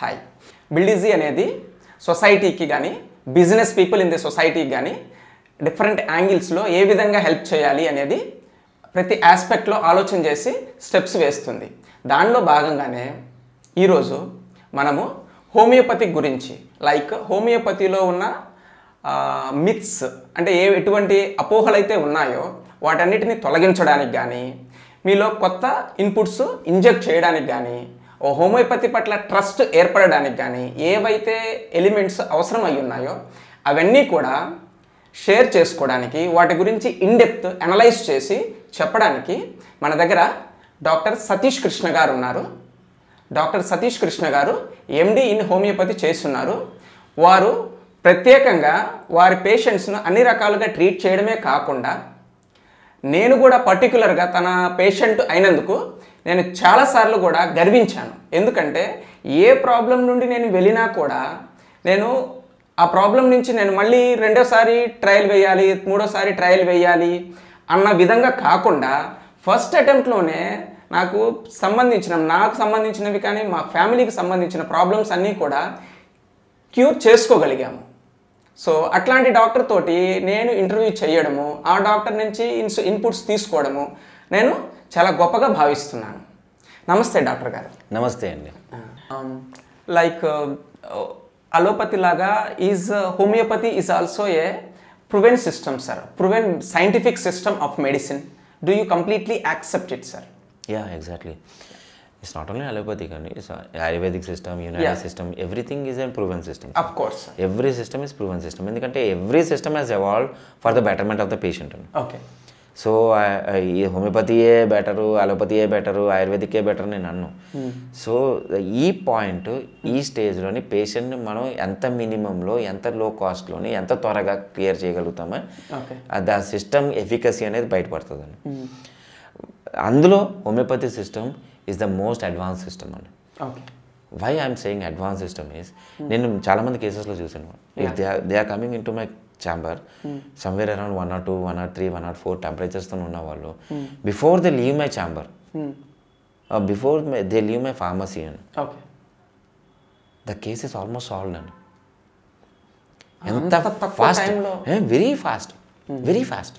Hi బిల్డిజీ అనేది సొసైటీకి కానీ బిజినెస్ పీపుల్ ఇన్ ది సొసైటీకి కానీ డిఫరెంట్ యాంగిల్స్లో ఏ విధంగా హెల్ప్ చేయాలి అనేది ప్రతి ఆస్పెక్ట్లో ఆలోచన చేసి స్టెప్స్ వేస్తుంది దానిలో భాగంగానే ఈరోజు మనము హోమియోపతి గురించి లైక్ హోమియోపతిలో ఉన్న మిత్స్ అంటే ఏ ఎటువంటి అపోహలు అయితే ఉన్నాయో వాటన్నిటిని తొలగించడానికి కానీ మీలో కొత్త ఇన్పుట్స్ ఇంజెక్ట్ చేయడానికి కానీ ఓ హోమియోపతి పట్ల ట్రస్ట్ ఏర్పడడానికి కానీ ఏవైతే ఎలిమెంట్స్ అవసరం అయి ఉన్నాయో అవన్నీ కూడా షేర్ చేసుకోవడానికి వాటి గురించి ఇన్డెప్త్ అనలైజ్ చేసి చెప్పడానికి మన దగ్గర డాక్టర్ సతీష్ కృష్ణ గారు ఉన్నారు డాక్టర్ సతీష్ కృష్ణ గారు ఎండి ఇన్ హోమియోపతి చేస్తున్నారు వారు ప్రత్యేకంగా వారి పేషెంట్స్ను అన్ని రకాలుగా ట్రీట్ చేయడమే కాకుండా నేను కూడా పర్టికులర్గా తన పేషెంట్ అయినందుకు నేను చాలాసార్లు కూడా గర్వించాను ఎందుకంటే ఏ ప్రాబ్లం నుండి నేను వెళ్ళినా కూడా నేను ఆ ప్రాబ్లం నుంచి నేను మళ్ళీ రెండోసారి ట్రయల్ వేయాలి మూడోసారి ట్రయల్ వేయాలి అన్న విధంగా కాకుండా ఫస్ట్ అటెంప్ట్లోనే నాకు సంబంధించిన నాకు సంబంధించినవి కానీ మా ఫ్యామిలీకి సంబంధించిన ప్రాబ్లమ్స్ అన్నీ కూడా క్యూర్ చేసుకోగలిగాము సో అట్లాంటి డాక్టర్ తోటి నేను ఇంటర్వ్యూ చేయడము ఆ డాక్టర్ నుంచి ఇన్స్ ఇన్పుట్స్ తీసుకోవడము నేను చాలా గొప్పగా భావిస్తున్నాను నమస్తే డాక్టర్ గారు నమస్తే అండి లైక్ అలోపతి లాగా is homeopathy is also a proven system sir proven scientific system of medicine do you completely accept it sir yeah exactly it's not only allopathic అండి it's ayurvedic system united system everything is and proven system of course every system is proven system ఎందుకంటే every system has evolve for the betterment of the patient అండి okay so ఈ హోమియోపతియే better అలోపతియే better ఆయుర్వేదికే better నేను అన్ను so ఈ point ఈ స్టేజ్లోని పేషెంట్ని మనం ఎంత మినిమంలో ఎంత లో కాస్ట్లోని ఎంత త్వరగా క్లియర్ చేయగలుగుతామో ఓకే ఆ సిస్టమ్ ఎఫికసీ అనేది బయటపడుతుందండి అందులో homeopathy system is the most advance system అండి okay why I'm saying advance system is నేను చాలామంది కేసెస్లో చూసాను if they they are coming into my chamber somewhere around one not two one not three one not four టెంపరేచర్స్తో ఉన్న వాళ్ళు before they leave my chamber before they leave my pharmacy and okay the case is almost solved అండి అంత ఎంత తక్కువ fast టైంలో? Very fast very fast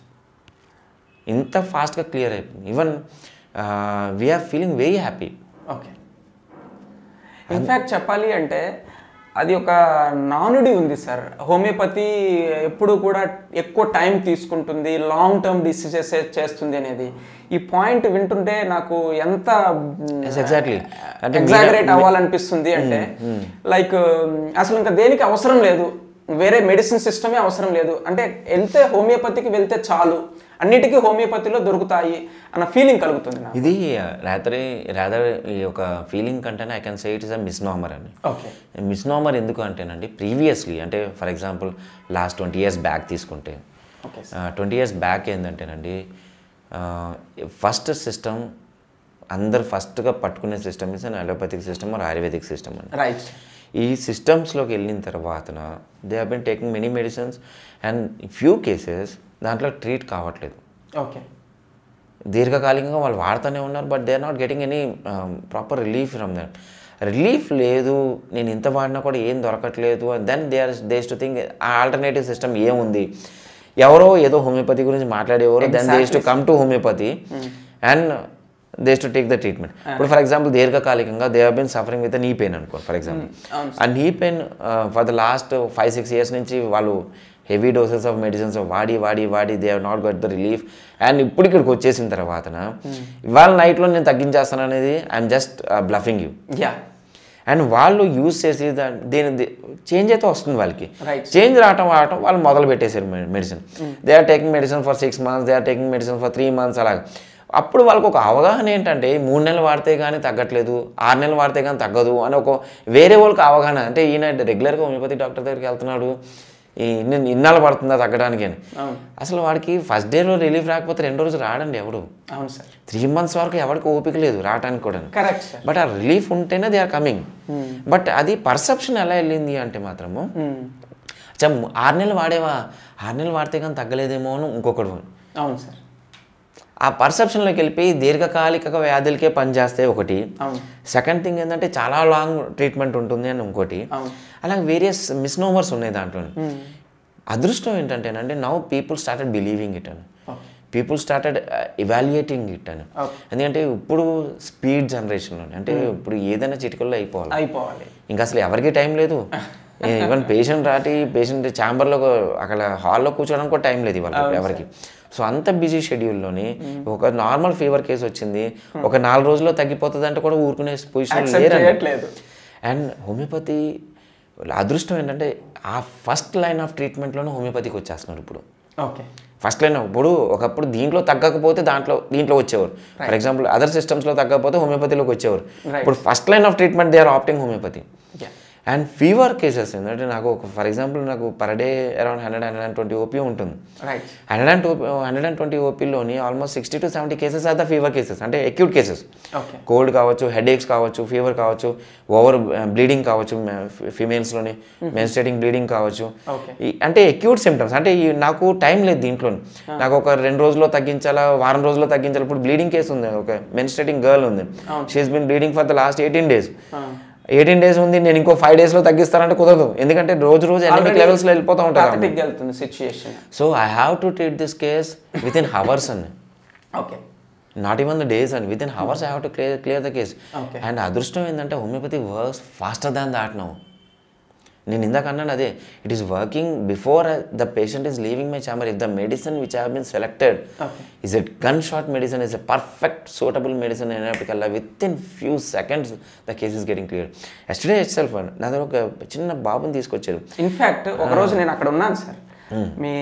ఇంత ఫాస్ట్గా క్లియర్ అయిపోయింది even we're feeling very happy okay in fact చెప్పాలి అంటే అది ఒక నానుడి ఉంది సార్ హోమియోపతి ఎప్పుడు కూడా ఎక్కువ టైం తీసుకుంటుంది లాంగ్ టర్మ్ డిసీజెస్ చేస్తుంది అనేది ఈ పాయింట్ వింటుంటే నాకు ఎంత Yes, exactly. అంటే ఎగ్జాగరేట్ అవ్వాలనిపిస్తుంది అంటే లైక్ అసలు ఇంకా దేనికి అవసరం లేదు వేరే మెడిసిన్ సిస్టమే అవసరం లేదు అంటే వెళ్తే హోమియోపతికి వెళ్తే చాలు అన్నిటికీ హోమియోపతిలో దొరుకుతాయి అన్న ఫీలింగ్ కలుగుతుంది నాకు ఇది రాత్రి రాదర్ ఈ యొక్క ఫీలింగ్ కంటేనే I can say it is a misnomer అని ఓకే మిస్నామర్ ఎందుకు అంటేనండి ప్రీవియస్లీ అంటే for example last twenty years back తీసుకుంటే ఓకే ట్వంటీ ఇయర్స్ బ్యాక్ ఏంటంటేనండి ఫస్ట్ సిస్టమ్ అందరు ఫస్ట్గా పట్టుకునే system is an allopathic system or ayurvedic system అండి రైట్ ఈ సిస్టమ్స్లోకి వెళ్ళిన తర్వాత they have been taking many medicines and few cases దాంట్లో ట్రీట్ కావట్లేదు ఓకే దీర్ఘకాలికంగా వాళ్ళు వాడుతూనే ఉన్నారు but they are not getting any proper relief from that relief లేదు నేను ఇంత వాడినా కూడా ఏం దొరకట్లేదు then they are they's to think alternative system ఏముంది ఎవరో ఏదో హోమియోపతి గురించి మాట్లాడేవారు then they's to come to homeopathy and they's to take the treatment ఇప్పుడు ఫర్ ఎగ్జాంపుల్ దీర్ఘకాలికంగా they have been suffering with knee pain అనుకో ఫర్ ఎగ్జాంపుల్ ఆ knee pain for the last five six years నుంచి వాళ్ళు heavy doses of medicines వాడి వాడి వాడి they have not got the relief and ఇప్పుడు ఇక్కడికి వచ్చేసిన తర్వాత ఇవాళ నైట్లో నేను తగ్గించేస్తాను అనేది I'm just bluffing you yeah and వాళ్ళు యూజ్ చేసి దా- దీని చేంజ్ అయితే వస్తుంది వాళ్ళకి Right. చేంజ్ రావటం రావటం వాళ్ళు మొదలు పెట్టేశారు medicine they are taking medicine for six months they are taking medicine for three months అలాగా అప్పుడు వాళ్ళకి ఒక అవగాహన ఏంటంటే ఈ మూడు నెలలు వాడితే కానీ తగ్గట్లేదు ఆరు నెలలు వాడితే కానీ తగ్గదు అని ఒక వేరే వాళ్ళకి అవగాహన అంటే ఈయన రెగ్యులర్గా హోమియోపతి డాక్టర్ దగ్గరికి వెళ్తున్నాడు ఈ ఇన్ని ఇన్నాళ్ళు పడుతుందా తగ్గడానికి అని అవును అసలు వాడికి ఫస్ట్ డేలో రిలీఫ్ రాకపోతే రెండో రోజు రాడండి ఎవడు అవును సార్ త్రీ మంత్స్ వరకు ఎవరికి ఓపిక లేదు రావడానికి కూడా కరెక్ట్ సార్ బట్ ఆ రిలీఫ్ ఉంటేనే దే ఆర్ కమింగ్ బట్ అది పర్సెప్షన్ ఎలా వెళ్ళింది అంటే మాత్రము అచ్చా ఆరు నెలలు వాడేవా ఆరు నెలలు వాడితే కానీ తగ్గలేదేమో అని ఇంకొకడు అవును సార్ ఆ పర్సెప్షన్లోకి వెళ్ళిపోయి దీర్ఘకాలిక వ్యాధులకే పనిచేస్తే ఒకటి అవును సెకండ్ థింగ్ ఏంటంటే చాలా లాంగ్ ట్రీట్మెంట్ ఉంటుంది అని ఇంకోటి అవును అలాగే వేరియస్ మిస్నోమర్స్ ఉన్నాయి దాంట్లో అదృష్టం ఏంటంటేనంటే now people started believing it అని okay people started evaluating it అని Okay. ఎందుకంటే ఇప్పుడు స్పీడ్ జనరేషన్లో అంటే ఇప్పుడు ఏదైనా చిటికల్లో అయిపోవాలి అయిపోవాలి ఇంకా అసలు ఎవరికి టైం లేదు ఈవెన్ పేషెంట్ రాటి పేషెంట్ ఛాంబర్లో అక్కడ హాల్లో కూర్చోడానికి కూడా టైం లేదు ఇవాళ ఎవరికి సో అంత బిజీ షెడ్యూల్లోని ఒక నార్మల్ ఫీవర్ కేసు వచ్చింది ఒక నాలుగు రోజుల్లో తగ్గిపోతుంది అంటే కూడా ఊరుకునే పొజిషన్ Accept లేరండి చేయట్లేదు అండ్ హోమియోపతి అదృష్టం ఏంటంటే ఆ ఫస్ట్ లైన్ ఆఫ్ ట్రీట్మెంట్లోనే హోమియోపతికి వచ్చేస్తున్నారు ఇప్పుడు ఓకే ఫస్ట్ లైన్ ఇప్పుడు ఒకప్పుడు దీంట్లో తగ్గకపోతే దాంట్లో దీంట్లో వచ్చేవారు ఫర్ ఎగ్జాంపుల్ అదర్ సిస్టమ్స్లో తగ్గకపోతే హోమియోపతిలోకి వచ్చేవారు Right. ఇప్పుడు first line of treatment they are opting homeopathy yeah and fever cases ఏంటంటే నాకు ఒక ఫర్ ఎగ్జాంపుల్ నాకు per day around hundred hundred and twenty OP ఉంటుంది right hundred and two hundred and twenty ఓపీలోని almost sixty to seventy cases are the fever cases అంటే acute cases okay cold కావచ్చు headaches కావచ్చు fever కావచ్చు over bleeding కావచ్చు ఫిమేల్స్లోని మెన్స్టేటింగ్ bleeding కావచ్చు okay ఈ- అంటే అక్యూట్ సిమ్టమ్స్ అంటే ఈ నాకు టైం లేదు దీంట్లో నాకు ఒక రెండు రోజుల్లో తగ్గించాలా వారం రోజుల్లో తగ్గించాలి ఇప్పుడు బ్లీడింగ్ కేసు ఉంది ఒక మెన్స్టేటింగ్ గర్ల్ ఉంది she is been bleeding for the last eighteen days eighteen days ఉంది నేను ఇంకో ఫైవ్ డేస్లో తగ్గిస్తానంటే కుదరదు ఎందుకంటే రోజు రోజు ఎనమిక్ లెవెల్స్లో వెళ్ళిపోతూ ఉంటాను పాథటిక్ వెళ్తుంది situation so I have to treat this case within hours అండి okay not even the days and within hours I have to clear clear the case Okay. And అదృష్టం ఏంటంటే homeopathy works faster than that now నేను ఇందాక అన్నాను అదే it is working before the patient is leaving my chamber if the medicine which have been selected Okay. Is at gunshot medicine is a perfect suitable medicine అయినప్పటికల్లా within few seconds the case is getting clear yesterday itself నా దగ్గర ఒక చిన్న బాబుని తీసుకొచ్చారు in fact ఒకరోజు నేను అక్కడ ఉన్నాను సార్ మీ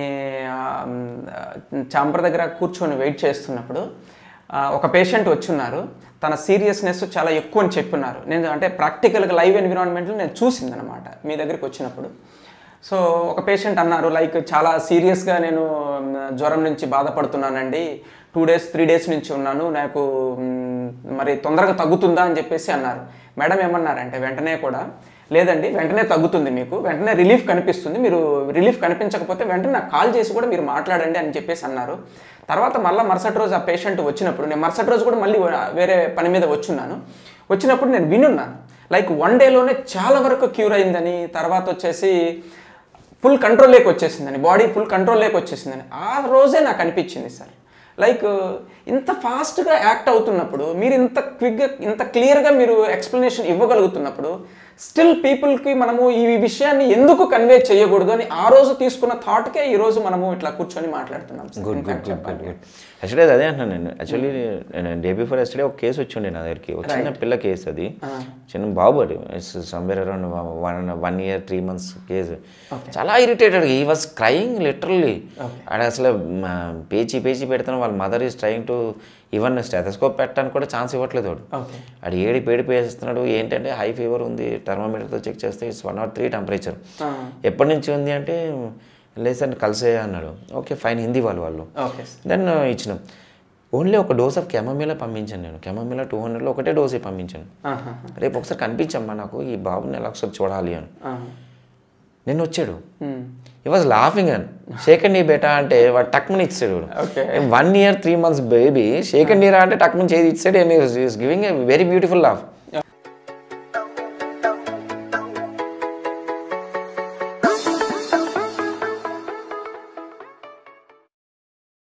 చాంబర్ దగ్గర కూర్చొని వెయిట్ చేస్తున్నప్పుడు ఆ, ఒక పేషెంట్ వచ్చున్నారు తన సీరియస్నెస్ చాలా ఎక్కువ అని చెప్పున్నారు నేను అంటే ప్రాక్టికల్గా లైవ్ ఎన్విరాన్మెంట్లో నేను చూసింది అనమాట మీ దగ్గరికి వచ్చినప్పుడు సో ఒక పేషెంట్ అన్నారు లైక్ చాలా సీరియస్గా నేను మ్, జ్వరం నుంచి బాధపడుతున్నానండి టూ డేస్ త్రీ డేస్ నుంచి ఉన్నాను నాకు మ్, మరి తొందరగా తగ్గుతుందా అని చెప్పేసి అన్నారు మేడం ఏమన్నారంటే వెంటనే కూడా లేదండి వెంటనే తగ్గుతుంది మీకు వెంటనే రిలీఫ్ కనిపిస్తుంది మీరు రిలీఫ్ కనిపించకపోతే వెంటనే నాకు కాల్ చేసి కూడా మీరు మాట్లాడండి అని చెప్పేసి అన్నారు తర్వాత మళ్ళీ మరుసటి రోజు ఆ పేషెంట్ వచ్చినప్పుడు నేను మరుసటి రోజు కూడా మళ్ళీ వేరే పని మీద వచ్చున్నాను వచ్చినప్పుడు నేను వినున్నాను లైక్ వన్ డేలోనే చాలా వరకు క్యూర్ అయిందని తర్వాత వచ్చేసి ఫుల్ కంట్రోల్లోకి వచ్చేసిందని బాడీ ఫుల్ కంట్రోల్లోకి వచ్చేసిందని ఆ రోజే నాకు అనిపించింది సార్ లైక్ ఇంత ఫాస్ట్గా యాక్ట్ అవుతున్నప్పుడు మీరు ఇంత క్విక్గా ఇంత క్లియర్గా మీరు ఎక్స్ప్లెనేషన్ ఇవ్వగలుగుతున్నప్పుడు స్టిల్ పీపుల్కి మనము ఈ విషయాన్ని ఎందుకు కన్వే చేయకూడదు అని ఆ రోజు తీసుకున్న థాట్కే ఈ రోజు మనము ఇట్లా కూర్చొని మాట్లాడుతున్నాం sir. Good In good fact good చెప్పాలి. గుడ్ గుడ్ యాక్చువల్లీ అదే అంటున్నాను నేను యాక్చువల్లీ నేను డే బిఫోర్ ఎస్టర్డే ఒక కేసు వచ్చిండే నా దగ్గరికి ఒక చిన్న పిల్ల కేసు అది చిన్న బాబు అది somewhere around one one year three months case చాలా irritated he was crying literally ఆడ అసలు మ, పేచి పేచి పెడుతున్న వాళ్ళ mother is trying to even stethoscope పెట్టడానికి కూడా ఛాన్స్ ఇవ్వట్లేదు వాడు ఓకే ఆడు ఏడి పేడి పేస్తున్నాడు ఏంటంటే హై ఫీవర్ ఉంది థర్మోమీటర్తో చెక్ చేస్తే it's one not three temperature ఎప్పటి నుంచి ఉంది అంటే లేదు సార్ కలిసే అన్నాడు ఓకే ఫైన్ హిందీ వాళ్ళు వాళ్ళు ఓకే సార్ దెన్ ఇచ్చినాం ఓన్లీ ఒక డోస్ ఆఫ్ కెమమిలా పంపించాను నేను కెమమిలా టూ హండ్రెడ్లో ఒకటే డోసే పంపించాను ఆహా. రేపు ఒకసారి కనిపించమ్మా నాకు ఈ బాబుని ఎలా ఒకసారి చూడాలి అని ఆహా. నిన్న వచ్చాడు Hmm. ఈ వాజ్ లాఫింగ్ అని షేకండ్ ఈ బేటా అంటే వాడు టక్మని ఇచ్చాడు Okay. One year three months baby second year అంటే టక్మని చేసి ఇచ్చాడు and is giving a very beautiful laugh